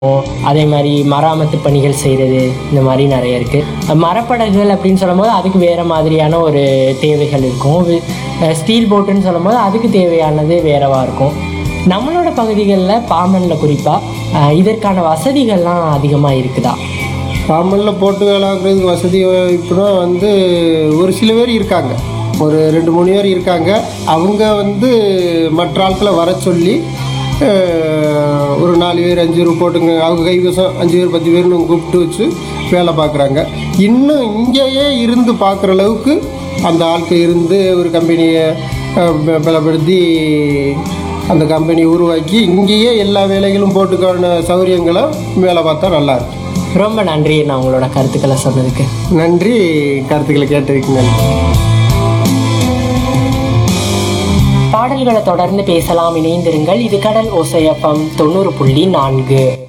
அதே மாதிரி மராமத்து பணிகள் செய்கிறது இந்த மாதிரி நிறைய இருக்குது மரப்படகுகள் அப்படின்னு சொல்லும்போது அதுக்கு வேறு மாதிரியான ஒரு தேவைகள் இருக்கும் ஸ்டீல் போட்டுன்னு சொல்லும்போது அதுக்கு தேவையானது வேறவா இருக்கும் நம்மளோட பகுதிகளில் பாம்பனில் குறிப்பாக இதற்கான வசதிகள்லாம் அதிகமாக இருக்குதா பாம்பனில் போட்டு வேலாக்குறதுக்கு வசதி இப்போனா வந்து ஒரு சில பேர் இருக்காங்க ஒரு ரெண்டு மூணு பேர் இருக்காங்க அவங்க வந்து மற்ற ஆட்களை வர சொல்லி அஹ், ஒரு நாலு பேர் அஞ்சு பேர் போட்டுங்க அவங்க கைவசம் அஞ்சு பேர் பத்து பேர்னு கூப்பிட்டு வச்சு வேலை பார்க்குறாங்க இன்னும் இங்கேயே இருந்து பார்க்குற அளவுக்கு அந்த ஆட்கள் இருந்து ஒரு கம்பெனியை அஹ், ப- பலப்படுத்தி அந்த கம்பெனி உருவாக்கி இங்கேயே எல்லா வேலைகளும் போட்டுக்கான சௌகரியங்களை வேலை பார்த்தா நல்லா இருக்கும் ரொம்ப நன்றி நான் உங்களோட கருத்துக்களை சொன்னதுக்கு நன்றி கருத்துக்களை கேட்டதுக்கு நன்றி பாடல்களை தொடர்ந்து பேசலாம் இணைந்திருங்கள் இது கடல் ஓசையப்பம் தொண்ணூறு புள்ளி நான்கு